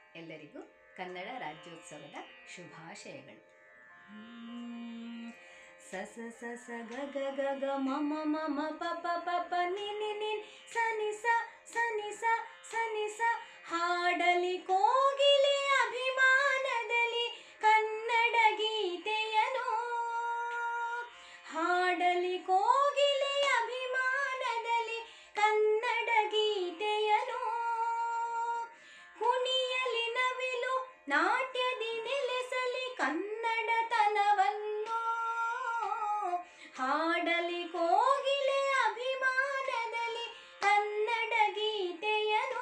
ಎಲ್ಲರಿಗೂ ಕನ್ನಡ ರಾಜ್ಯೋತ್ಸವದ ಶುಭಾಶಯಗಳು ಹ್ಮ್. ಸ ಸ ಸ ಸ ಗ ಗ ಗ ಗ ಮ ಮ ಮ ಮ ಪ ಪ ಪ ಪ ನಿ ನಿ ನಿ ಸ ನಿ ಸ ಸ ನಿ ಸ ಸ ನಿ ಸ ಹಾಡಲಿ ಕೋಗಿಲೆ ಅಭಿಮಾನದಲ್ಲಿ ಕನ್ನಡ ಗೀತೆಯನು ಹಾಡಲಿ ಕೋಗಿಲೆ ಅಭಿಮಾನದಲ್ಲಿ ಕನ್ನಡ ಗೀತೆಯನು ಕುಣಿಯಲಿ ನವಿಲು ನಾಟ್ಯದಿ ನೆಲೆಸಲಿ ಕನ್ನಡತನವನ್ನು ಹಾಡಲಿ ಕೋಗಿಲೆ ಅಭಿಮಾನದಲ್ಲಿ ಕನ್ನಡ ಗೀತೆಯನು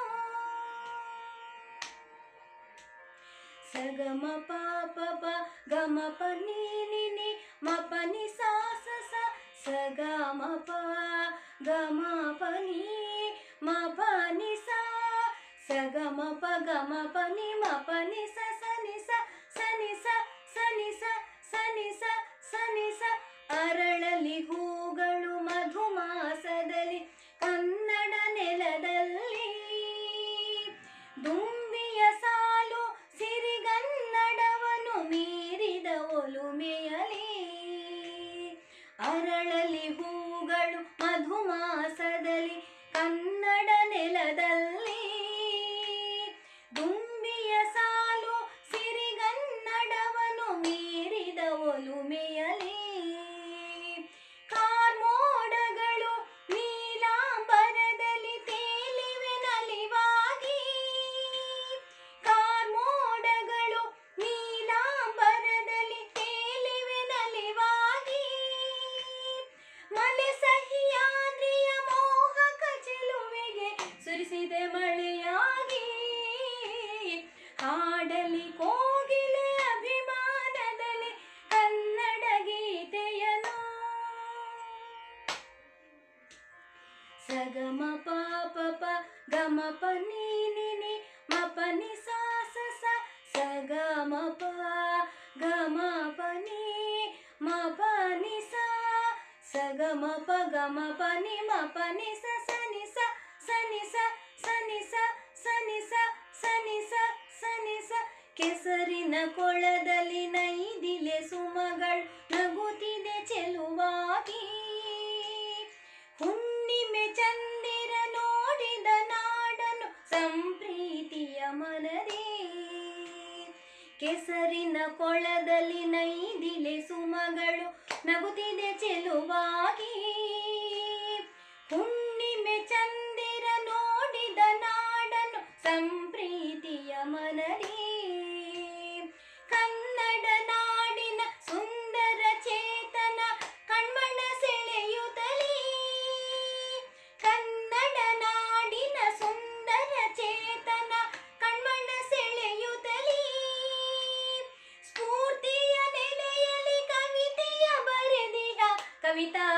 ಸಗಮ ಪಾಪ ಪ ಗಮ ಪ ನೀ ನಿ ನಿ ಮ ಪ ನಿ ಸಾ ಸ ಸ ಸ ಗ ಮ ಪ ಗ ಮ ಪ ನೀ ಮ ಪ ನಿ ಸಾ ಸ ಗ ಮ ಪ ಗ ಮ ಪ ನಿ ಮ ಪ ನಿ ಸ ಸ ನಿ ಸ ಸ ನಿ ಸ ಸ ನಿ ಸ ಸ ನಿ ಸ ಸ ನಿ ಸ ಅರಳಲಿ ಹೂಗಳು ಮಧುಮಾಸದಲ್ಲಿ ಕನ್ನಡ ನೆಲದಲ್ಲಿ ದುಂಬಿಯ ಸಾಲು ಸಿರಿಗನ್ನಡವನು ಮೀರಿದ ಒಲುಮೆಯಲಿ ಅರಳಲಿ ಹೂಗಳು ಮಧುಮಾಸದಲ್ಲಿ ಕನ್ನಡ ನೆಲದಲ್ಲಿ ದುಂಬಿಯ ಸಾಲು ಸಿರಿಗನ್ನಡವನು ಮೀರಿದ ಒಲುಮೆಯಲಿ ಕಾರ್ಮೋಡಗಳು ನೀಲಾಂಬರದಲ್ಲಿ ತೇಲಿವೆ ನಲಿವಾಗಿ ಕಾರ್ಮೋಡಗಳು ನೀಲಾಂಬರದಲ್ಲಿ ತೇಲಿವೆ ನಲಿವಾಗಿ ಮಲೆ ಸಹ್ಯಾದ್ರಿಯ ಮೋಹಕ ಚೆಲುವೆಗೆ ಸುರಿಸಿದೆ ಮಳೆಯಾಗಿ ಹಾಡಲಿ ಕೋಗಿಲೆ ಅಭಿಮಾನದಲ್ಲಿ ಕನ್ನಡ ಗೀತೆಯನು ಸಗಮ ಪಾಪ ಪ ಗಮ ಪ ನೀ ನಿ ನಿ ಮ ಪ ನಿ ಸಾ ಸ ಸ ಸ ಗ ಮ ಪ ಗ ಮ ಪ ನೀ ಮ ಪ ನಿ ಸಾ ಸ ಗ ಮ ಪ ಗ ಮ ಪ ನಿ ಮ ಪ ನಿ ಸ ಸ ನಿ ಸ ಸ ನಿ ಸ ಸ ನಿ ಸ ಸ ನಿ ಸ ಸ ನಿ ಸ ಸ ನಿ ಸ ಕೆಸರಿನ ಕೊಳದಲ್ಲಿ ನೈದಿಲೆ ಸುಮಗಳು ನಗುತ್ತಿದೆ ಚೆಲುವಾಗಿ ಹುಣ್ಣಿಮೆ ಚಂದಿರ ನೋಡಿದ ನಾಡನು ಸಂಪ್ರೀತಿಯ ಮನದೇ ಕೆಸರಿನ ಕೊಳದಲ್ಲಿ ನೈದಿಲೆ ಸುಮಗಳು ನಗುತ್ತಿದೆ ಚೆಲುವಾಗಿ ಹುಣ್ಣಿಮೆ ಚಂದಿರ ನೋಡಿದ ನಾಡನು ಸಂಪ್ರೀತಿಯ ಮನದೇ ಕನ್ನಡ ನಾಡಿನ ಸುಂದರ ಚೇತನ ಕಣ್ಮಣ ಸೆಳೆಯುತ್ತಲೇ ಕನ್ನಡ ನಾಡಿನ ಸುಂದರ ಚೇತನ ಕಣ್ಮಣ ಸೆಳೆಯುತ್ತಲೇ ಸ್ಫೂರ್ತಿಯ ನೆಲೆಯಲ್ಲಿ ಕವಿತೆಯ ಬರೆದಿಯ ಕವಿತಾ